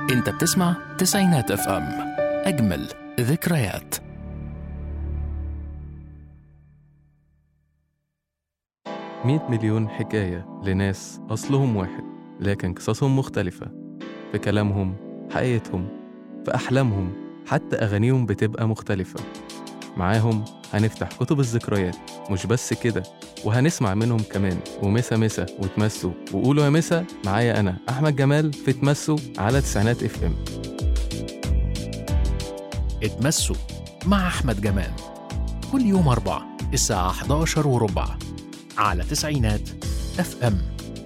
انت بتسمع تسعينات اف ام اجمل ذكريات مئة مليون حكاية لناس أصلهم واحد لكن قصصهم مختلفة في كلامهم حقيقتهم في أحلامهم حتى أغانيهم بتبقى مختلفة معاهم هنفتح كتب الذكريات مش بس كده وهنسمع منهم كمان ومسا مسا وتمسوا وقولوا يا مسا معايا أنا أحمد جمال في تمسوا على تسعينات اف ام اتمسوا مع احمد جمال كل يوم اربع الساعة 11 وربع على تسعينات اف ام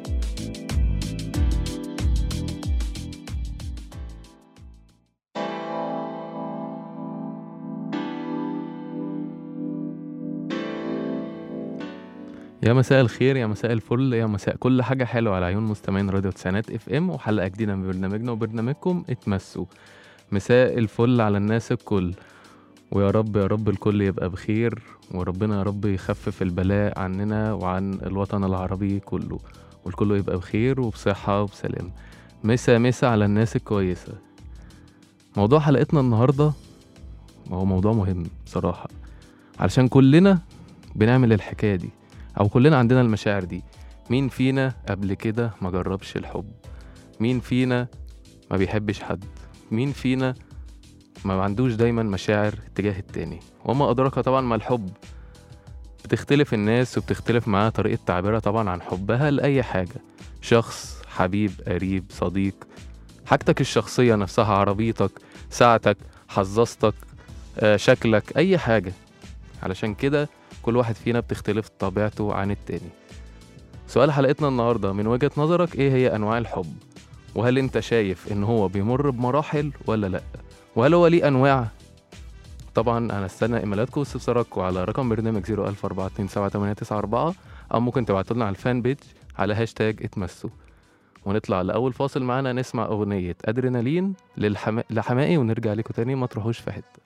يا مساء الخير يا مساء الفل يا مساء كل حاجة حلوة على عيون مستمعين راديو تسعينات اف ام وحلقة جديدة من برنامجنا وبرنامجكم اتمسوا مساء الفل على الناس الكل ويا رب يا رب الكل يبقى بخير وربنا يا رب يخفف البلاء عننا وعن الوطن العربي كله والكل يبقى بخير وبصحة وبسلام مسا مسا على الناس الكويسة موضوع حلقتنا النهاردة هو موضوع مهم بصراحة علشان كلنا بنعمل الحكاية دي أو كلنا عندنا المشاعر دي مين فينا قبل كده ما جربش الحب مين فينا ما بيحبش حد مين فينا ما عندوش دايما مشاعر تجاه التاني وما أدراك طبعا ما الحب بتختلف الناس وبتختلف معاها طريقة تعبيرها طبعا عن حبها لأي حاجة شخص حبيب قريب صديق حاجتك الشخصية نفسها عربيتك ساعتك حظاظتك آه، شكلك أي حاجة علشان كده كل واحد فينا بتختلف طبيعته عن التاني سؤال حلقتنا النهاردة من وجهة نظرك ايه هي أنواع الحب وهل انت شايف ان هو بيمر بمراحل ولا لأ وهل هو ليه أنواع طبعا هنستنى ايميلاتكم واستفساراتكم على رقم برنامج 004278994 او ممكن تبعتوا لنا على الفان بيج على هاشتاج اتمسوا ونطلع لأول فاصل معانا نسمع أغنية أدرينالين للحما... لحمائي ونرجع لكم تاني ما تروحوش في حتة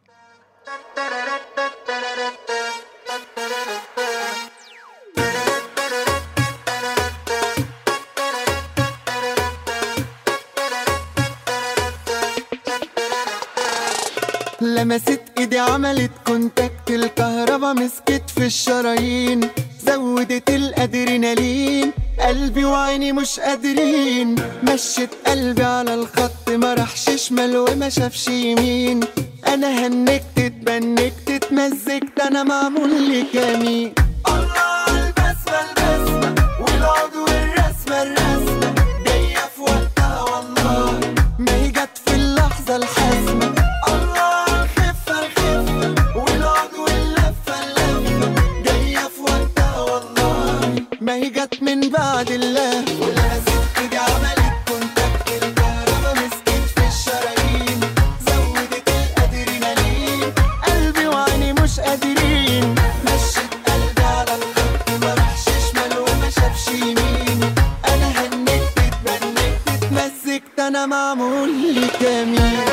لمست ايدي عملت كونتاكت الكهربا مسكت في الشرايين زودت الادرينالين قلبي وعيني مش قادرين مشت قلبي على الخط ما راحش شمال وما شافش يمين انا هنكت اتبنكت اتمزجت انا معمول لي كمين الله على البسمة البسمة والعود والرسمة الرسمة جاية في وقتها والله ما هي جت في اللحظة الحاسمة الله على الخفة الخفة والعود واللفة اللفة جاية في وقتها والله ما هي جت من بعد الله ولمست ايدي عملت كونتاكت الكهربا مسكت في الشرايين زودت الادرينالين قلبي وعيني مش قادرين مشيت قلبي على الخط ما راحش شمال وما شافش يمين انا هنكت اتبنكت اتمزجت انا معمول لي كمين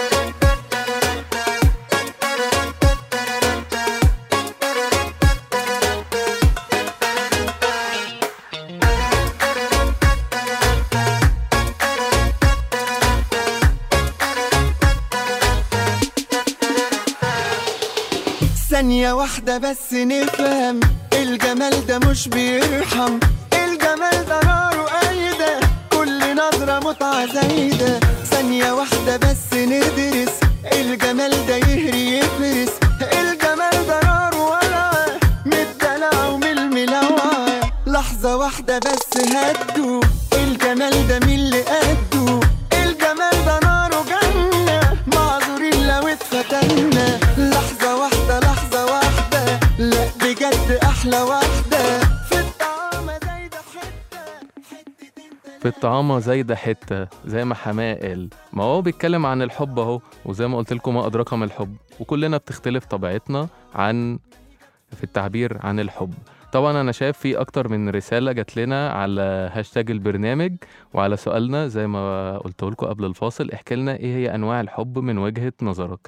ثانية واحدة بس نفهم الجمال ده مش بيرحم الجمال ده نار وقايدة كل نظرة متعة زايدة ثانية واحدة بس ندرس الجمال ده يهري يفرس الجمال ده نار وولعة من الدلع ومن الملوعة لحظة واحدة بس هدوا الجمال ده مين اللي قده الجمال ده نار وجنة معذورين لو اتفتنا لحظة واحدة لحظة واحدة لا بجد أحلى واحدة في الطعامة زايدة حتة حتتين في الطعامة زايدة حتة زي ما حماه قال ما هو بيتكلم عن الحب اهو وزي ما قلت لكم ما أدراك ما الحب وكلنا بتختلف طبيعتنا عن في التعبير عن الحب طبعا انا شايف في اكتر من رسالة جات لنا على هاشتاج البرنامج وعلى سؤالنا زي ما قلت لكم قبل الفاصل احكي لنا ايه هي انواع الحب من وجهة نظرك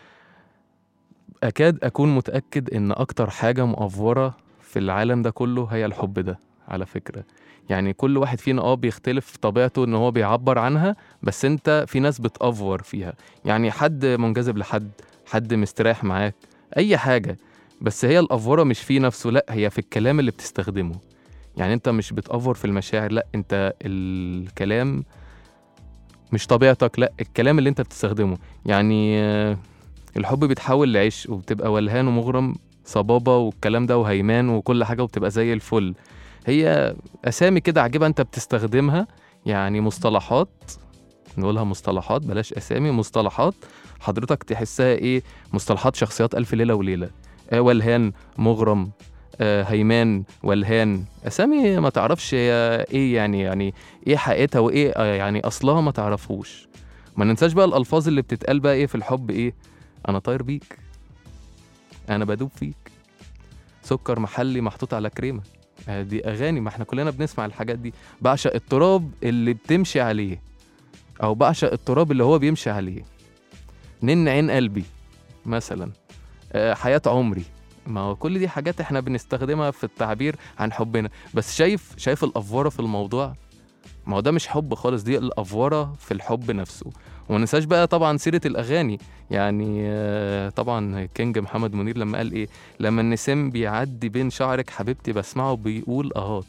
اكاد اكون متأكد ان اكتر حاجة مؤفورة في العالم ده كله هي الحب ده على فكرة يعني كل واحد فينا اه بيختلف في طبيعته ان هو بيعبر عنها بس انت في ناس بتأفور فيها يعني حد منجذب لحد حد مستريح معاك اي حاجه بس هي الافوره مش في نفسه لا هي في الكلام اللي بتستخدمه يعني انت مش بتأفور في المشاعر لا انت الكلام مش طبيعتك لا الكلام اللي انت بتستخدمه يعني آه، الحب بيتحول لعشق وبتبقى ولهان ومغرم صبابة والكلام ده وهيمان وكل حاجة وبتبقى زي الفل هي أسامي كده عجيبة أنت بتستخدمها يعني مصطلحات نقولها مصطلحات بلاش أسامي مصطلحات حضرتك تحسها إيه مصطلحات شخصيات ألف ليلة وليلة آه ولهان مغرم آه هيمان ولهان أسامي ما تعرفش هي إيه يعني يعني إيه حقيقتها وإيه آه يعني أصلها ما تعرفوش ما ننساش بقى الألفاظ اللي بتتقال بقى إيه في الحب إيه أنا طاير بيك أنا بدوب فيك سكر محلي محطوط على كريمة آه دي أغاني ما احنا كلنا بنسمع الحاجات دي بعشق التراب اللي بتمشي عليه أو بعشق التراب اللي هو بيمشي عليه نن عين قلبي مثلا آه حياة عمري ما هو كل دي حاجات احنا بنستخدمها في التعبير عن حبنا بس شايف شايف الأفورة في الموضوع ما هو ده مش حب خالص دي الأفورة في الحب نفسه وما ننساش بقى طبعا سيرة الأغاني يعني آه، طبعا كينج محمد منير لما قال إيه لما النسيم بيعدي بين شعرك حبيبتي بسمعه بيقول أهات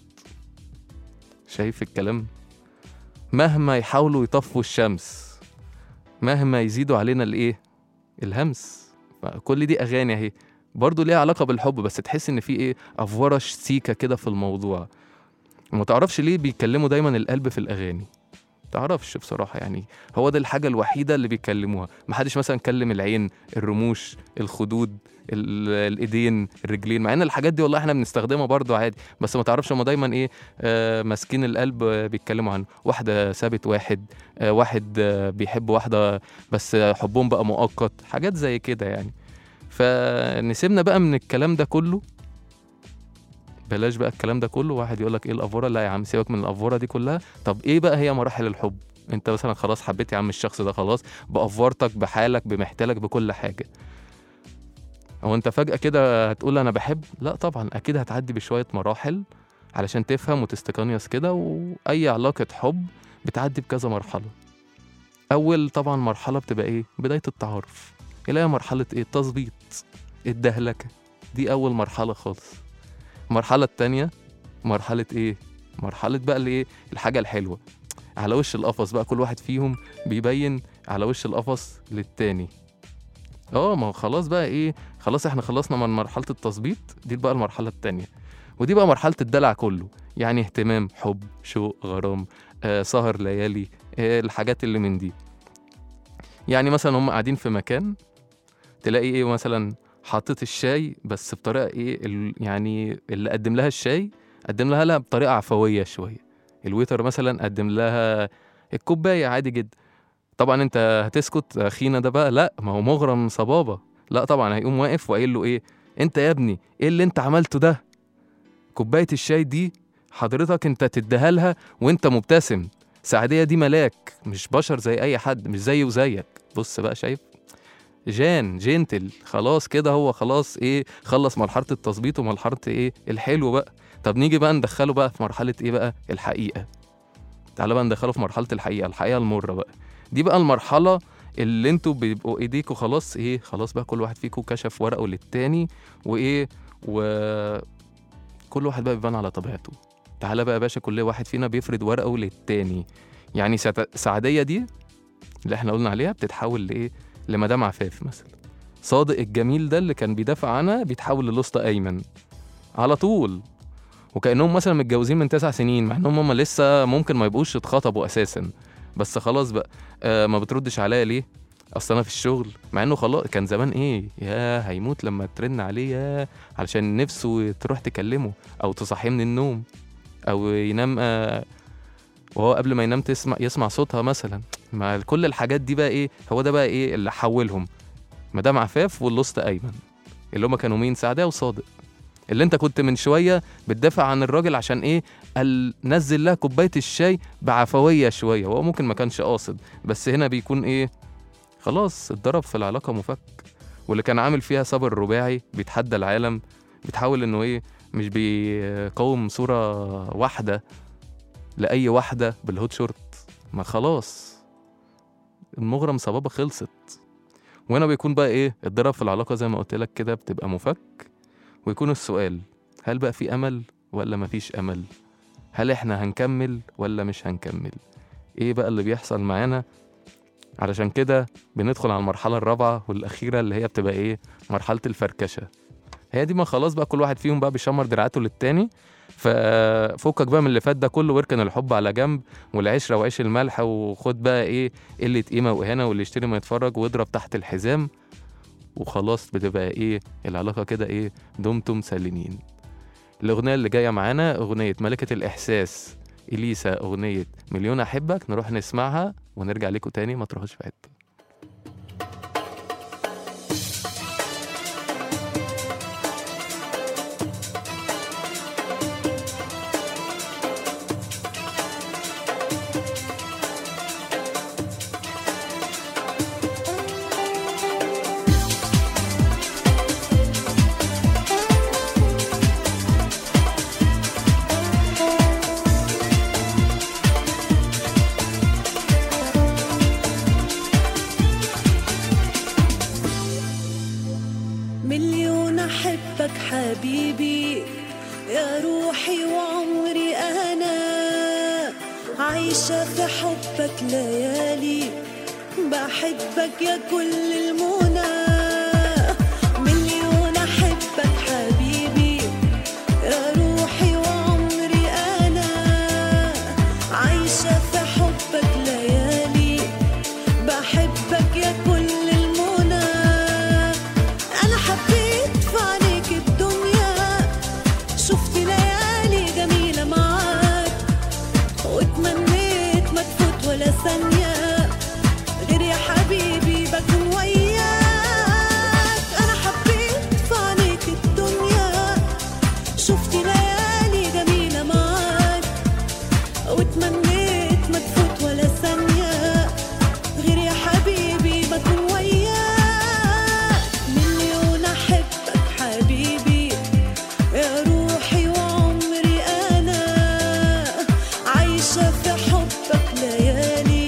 شايف الكلام مهما يحاولوا يطفوا الشمس مهما يزيدوا علينا الإيه الهمس كل دي أغاني أهي برضه ليها علاقة بالحب بس تحس إن في إيه أفورة سيكة كده في الموضوع وما تعرفش ليه بيتكلموا دايما القلب في الأغاني تعرفش بصراحة يعني هو ده الحاجة الوحيدة اللي بيتكلموها محدش مثلا كلم العين الرموش الخدود ال- الايدين الرجلين مع ان الحاجات دي والله احنا بنستخدمها برضو عادي بس ما تعرفش هما دايما ايه آه ماسكين القلب آه، بيتكلموا عنه واحدة سابت واحد آه واحد آه بيحب واحدة بس آه، حبهم بقى مؤقت حاجات زي كده يعني فنسيبنا بقى من الكلام ده كله بلاش بقى الكلام ده كله واحد يقول لك ايه الافوره لا يا عم سيبك من الافوره دي كلها طب ايه بقى هي مراحل الحب انت مثلا خلاص حبيت يا عم الشخص ده خلاص بافورتك بحالك بمحتلك بكل حاجه هو انت فجاه كده هتقول انا بحب لا طبعا اكيد هتعدي بشويه مراحل علشان تفهم وتستقنيس كده واي علاقه حب بتعدي بكذا مرحله اول طبعا مرحله بتبقى ايه بدايه التعارف اللي هي مرحله ايه التظبيط الدهلكه دي اول مرحله خالص المرحله التانية مرحله ايه مرحله بقى الايه الحاجه الحلوه على وش القفص بقى كل واحد فيهم بيبين على وش القفص للتاني اه ما هو خلاص بقى ايه خلاص احنا خلصنا من مرحله التظبيط دي بقى المرحله التانية ودي بقى مرحله الدلع كله يعني اهتمام حب شوق غرام آه سهر ليالي آه الحاجات اللي من دي يعني مثلا هم قاعدين في مكان تلاقي ايه مثلا حاطط الشاي بس بطريقه ايه ال- يعني اللي قدم لها الشاي قدم لها لها بطريقه عفويه شويه الويتر مثلا قدم لها الكوبايه عادي جدا طبعا انت هتسكت اخينا ده بقى لا ما هو مغرم صبابه لا طبعا هيقوم واقف وقايل له ايه انت يا ابني ايه اللي انت عملته ده كوبايه الشاي دي حضرتك انت تديها لها وانت مبتسم سعديه دي ملاك مش بشر زي اي حد مش زيه وزيك بص بقى شايف جان جنتل خلاص كده هو خلاص ايه خلص مرحله التظبيط ومرحله ايه الحلو بقى طب نيجي بقى ندخله بقى في مرحله ايه بقى الحقيقه تعالى بقى ندخله في مرحله الحقيقه الحقيقه المره بقى دي بقى المرحله اللي انتوا بيبقوا ايديكوا خلاص ايه خلاص بقى كل واحد فيكم كشف ورقه للتاني وايه وكل واحد بقى بيبان على طبيعته تعالى بقى يا باشا كل واحد فينا بيفرد ورقه للتاني يعني سعد- سعديه دي اللي احنا قلنا عليها بتتحول لايه لمدام عفاف مثلا صادق الجميل ده اللي كان بيدافع عنها بيتحول للوسطى ايمن على طول وكانهم مثلا متجوزين من تسع سنين مع انهم هم لسه ممكن ما يبقوش اتخطبوا اساسا بس خلاص بقى آه ما بتردش عليا ليه اصل انا في الشغل مع انه خلاص كان زمان ايه يا هيموت لما ترن عليه يا علشان نفسه تروح تكلمه او تصحيه من النوم او ينام آه وهو قبل ما ينام تسمع يسمع صوتها مثلا مع كل الحاجات دي بقى ايه هو ده بقى ايه اللي حولهم مدام عفاف واللوست ايمن اللي هما كانوا مين سعداء وصادق اللي انت كنت من شويه بتدافع عن الراجل عشان ايه قال نزل لها كوبايه الشاي بعفويه شويه وهو ممكن ما كانش قاصد بس هنا بيكون ايه خلاص اتضرب في العلاقه مفك واللي كان عامل فيها صبر رباعي بيتحدى العالم بيتحول انه ايه مش بيقوم صوره واحده لاي واحده بالهوت شورت ما خلاص المغرم صبابه خلصت وهنا بيكون بقى ايه الضرب في العلاقه زي ما قلت لك كده بتبقى مفك ويكون السؤال هل بقى في امل ولا مفيش امل هل احنا هنكمل ولا مش هنكمل ايه بقى اللي بيحصل معانا علشان كده بندخل على المرحله الرابعه والاخيره اللي هي بتبقى ايه مرحله الفركشه هي دي ما خلاص بقى كل واحد فيهم بقى بيشمر دراعاته للتاني ففكك بقى من اللي فات ده كله واركن الحب على جنب والعشره وعيش الملح وخد بقى ايه قله قيمه واهانه واللي يشتري ما يتفرج واضرب تحت الحزام وخلاص بتبقى ايه العلاقه كده ايه دمتم سالمين الاغنيه اللي جايه معانا اغنيه ملكه الاحساس اليسا اغنيه مليون احبك نروح نسمعها ونرجع لكم تاني ما تروحوش في حته مليون أحبك حبيبي يا روحي وعمري أنا عايشة في حبك ليالي بحبك يا كل المنى مليون أحبك حبيبي يا روحي وعمري أنا عايشة في حبك ليالي بحبك يا كل المنى أنا حبيت في عينيك الدنيا شفت ليالي جميلة معاك واتمنيت ما تفوت ولا ثانية غير يا حبيبي بكون وياك أنا حبيت في عينيك الدنيا شفت ليالي جميلة معاك واتمنيت ما تفوت ولا ثانية غير يا حبيبي بكون وياك مليون أحبك حبيبي يا روحي وعمري أنا عايشة في حبك ليالي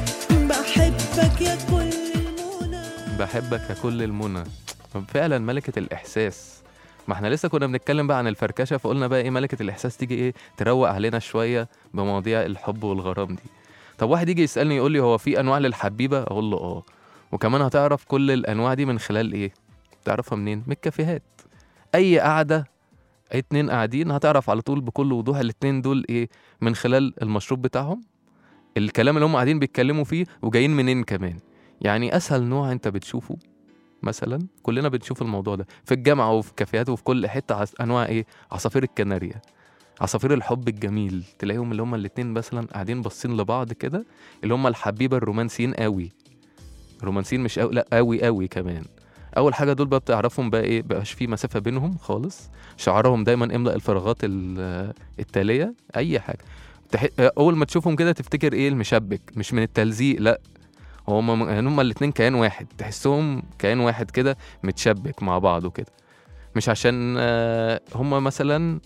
بحبك يا كل المنى بحبك يا كل المنى فعلا ملكة الإحساس ما احنا لسه كنا بنتكلم بقى عن الفركشة فقلنا بقى ايه ملكة الإحساس تيجي ايه تروق علينا شوية بمواضيع الحب والغرام دي طب واحد يجي يسألني يقول لي هو في أنواع للحبيبة أقول له اه وكمان هتعرف كل الأنواع دي من خلال ايه تعرفها منين من الكافيهات أي قعدة اتنين قاعدين هتعرف على طول بكل وضوح الاتنين دول ايه من خلال المشروب بتاعهم الكلام اللي هم قاعدين بيتكلموا فيه وجايين منين كمان يعني اسهل نوع انت بتشوفه مثلا كلنا بنشوف الموضوع ده في الجامعه وفي كافيهات وفي كل حته عص... انواع ايه عصافير الكناريا عصافير الحب الجميل تلاقيهم اللي هم الاتنين مثلا قاعدين باصين لبعض كده اللي هم الحبيبه الرومانسيين قوي رومانسيين مش قوي لا قوي قوي كمان اول حاجه دول بقى بتعرفهم بقى ايه بقاش في مسافه بينهم خالص شعارهم دايما املا الفراغات ال- التاليه اي حاجه تح... اول ما تشوفهم كده تفتكر ايه المشبك مش من التلزيق لا هم يعني هم الاتنين كيان واحد تحسهم كيان واحد كده متشبك مع بعض وكده مش عشان آه، هم مثلا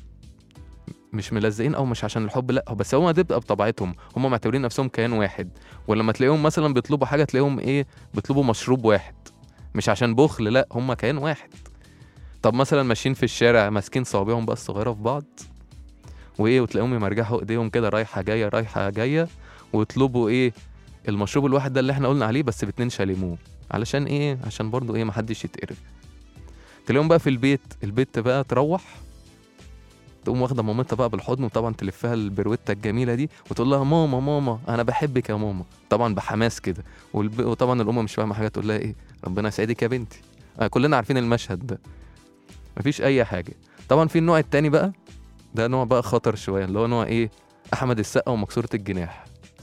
مش ملزقين او مش عشان الحب لا بس هم دي بتبقى بطبيعتهم هم معتبرين نفسهم كيان واحد ولما تلاقيهم مثلا بيطلبوا حاجه تلاقيهم ايه بيطلبوا مشروب واحد مش عشان بخل لا هم كيان واحد طب مثلا ماشيين في الشارع ماسكين صوابعهم بقى الصغيره في بعض وايه وتلاقيهم يمرجحوا ايديهم كده رايحه جايه رايحه جايه ويطلبوا ايه المشروب الواحد ده اللي احنا قلنا عليه بس باتنين شاليموه علشان ايه عشان برضو ايه محدش يتقرف تلاقيهم بقى في البيت البيت بقى تروح تقوم واخده مامتها بقى بالحضن وطبعا تلفها البروته الجميله دي وتقول لها ماما ماما انا بحبك يا ماما طبعا بحماس كده والب... وطبعا الام مش فاهمه حاجه تقول لها ايه ربنا يسعدك يا بنتي آه كلنا عارفين المشهد ده مفيش اي حاجه طبعا في النوع التاني بقى ده نوع بقى خطر شويه اللي هو نوع ايه احمد السقا ومكسوره الجناح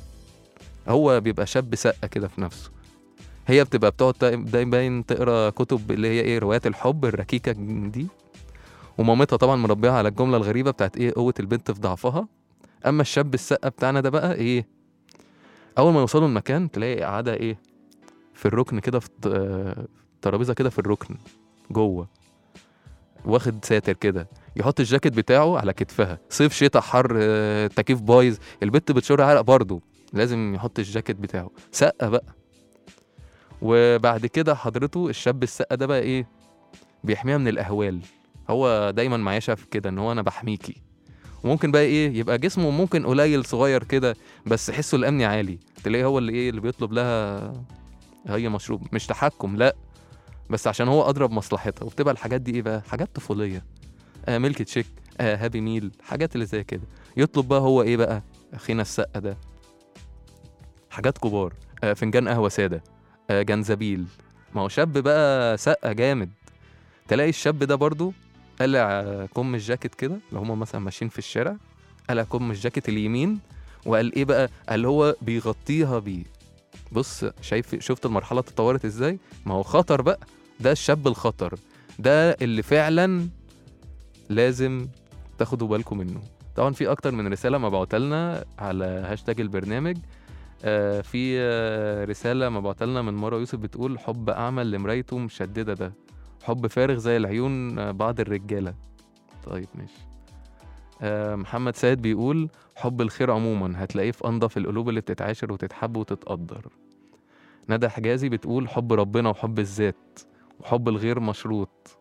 هو بيبقى شاب سقه كده في نفسه هي بتبقى بتقعد تا- دايما تقرا كتب اللي هي ايه روايات الحب الركيكه دي ومامتها طبعا مربيها على الجمله الغريبه بتاعت ايه قوه البنت في ضعفها اما الشاب السقه بتاعنا ده بقى ايه اول ما يوصلوا المكان تلاقي قاعده ايه في الركن كده في الت- آه، ترابيزه كده في الركن جوه واخد ساتر كده يحط الجاكيت بتاعه على كتفها صيف شتاء حر آه، تكييف بايظ البت بتشر عرق برضه لازم يحط الجاكيت بتاعه سقه بقى وبعد كده حضرته الشاب السقه ده بقى ايه بيحميها من الاهوال هو دايما معيشها في كده ان هو انا بحميكي وممكن بقى ايه يبقى جسمه ممكن قليل صغير كده بس حسه الامني عالي تلاقيه هو اللي ايه اللي بيطلب لها هي مشروب مش تحكم لا بس عشان هو اضرب مصلحتها وبتبقى الحاجات دي ايه بقى حاجات طفوليه آه ميلك تشيك آه هابي ميل حاجات اللي زي كده يطلب بقى هو ايه بقى اخينا السقه ده حاجات كبار آه فنجان قهوه ساده آه جنزبيل ما هو شاب بقى سقه جامد تلاقي الشاب ده برضو قلع آه، كم الجاكيت كده لو هما مثلا ماشيين في الشارع قلع كم الجاكيت اليمين وقال ايه بقى قال هو بيغطيها بيه بص شايف شفت المرحله اتطورت ازاي ما هو خطر بقى ده الشاب الخطر ده اللي فعلا لازم تاخدوا بالكم منه طبعا في اكتر من رساله مبعوته لنا على هاشتاج البرنامج آه في آه رساله مبعوته لنا من مروه يوسف بتقول حب اعمى لمرايته مشدده ده حب فارغ زي العيون آه بعض الرجاله طيب ماشي آه محمد سيد بيقول حب الخير عموما هتلاقيه في انضف القلوب اللي بتتعاشر وتتحب وتتقدر ندى حجازي بتقول حب ربنا وحب الذات وحب الغير مشروط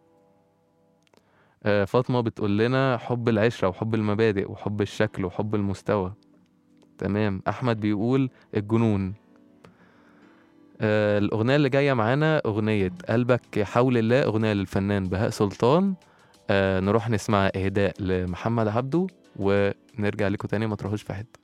آه، فاطمة بتقول لنا حب العشرة وحب المبادئ وحب الشكل وحب المستوى تمام أحمد بيقول الجنون آه، الأغنية اللي جاية معانا أغنية قلبك حول الله أغنية للفنان بهاء سلطان آه، نروح نسمع إهداء لمحمد عبده ونرجع لكم تاني ما تروحوش في حتة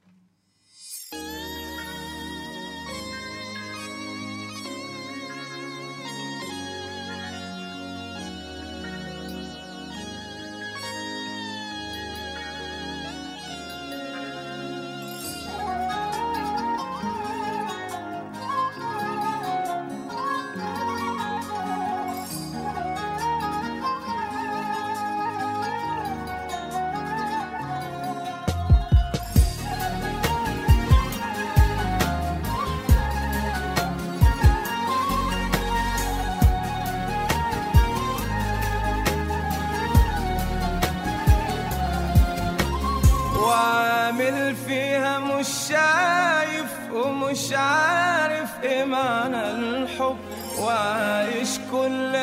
وعامل فيها مش شايف ومش عارف ايه معنى الحب وعايش كل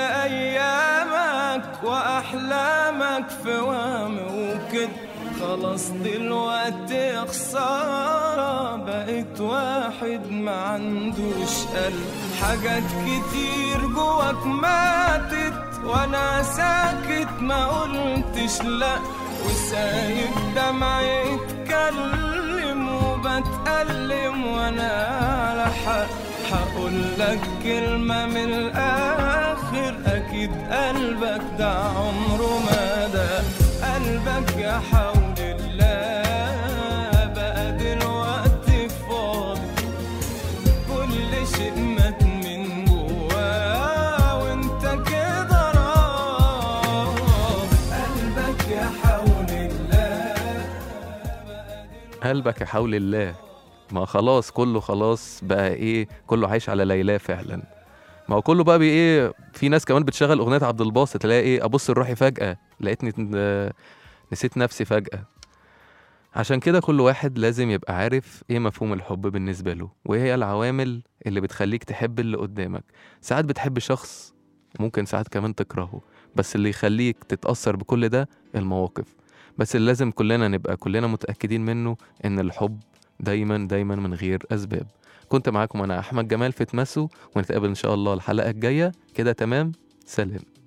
ايامك واحلامك في وهم وكده خلاص دلوقتي يا خسارة بقيت واحد ما عندوش قلب حاجات كتير جواك ماتت وانا ساكت ما قلتش لا وسايب دمعي يتكلم وبتألم وانا على حق هقول لك كلمة من الآخر أكيد قلبك ده عمره ما ده قلبك يا حول الله بقى دلوقتي فاضي كل شيء مات من جواه وانت كده راضي قلبك يا حول الله قلبك يا حول الله ما خلاص كله خلاص بقى ايه كله عايش على ليلاه فعلا ما هو كله بقى بي ايه في ناس كمان بتشغل اغنيه عبد الباسط تلاقي ايه ابص لروحي فجاه لقيتني ن- نسيت نفسي فجاه عشان كده كل واحد لازم يبقى عارف ايه مفهوم الحب بالنسبه له وايه هي العوامل اللي بتخليك تحب اللي قدامك ساعات بتحب شخص ممكن ساعات كمان تكرهه بس اللي يخليك تتاثر بكل ده المواقف بس اللي لازم كلنا نبقى كلنا متاكدين منه ان الحب دايما دايما من غير اسباب كنت معاكم انا احمد جمال في تمسو ونتقابل ان شاء الله الحلقه الجايه كده تمام سلام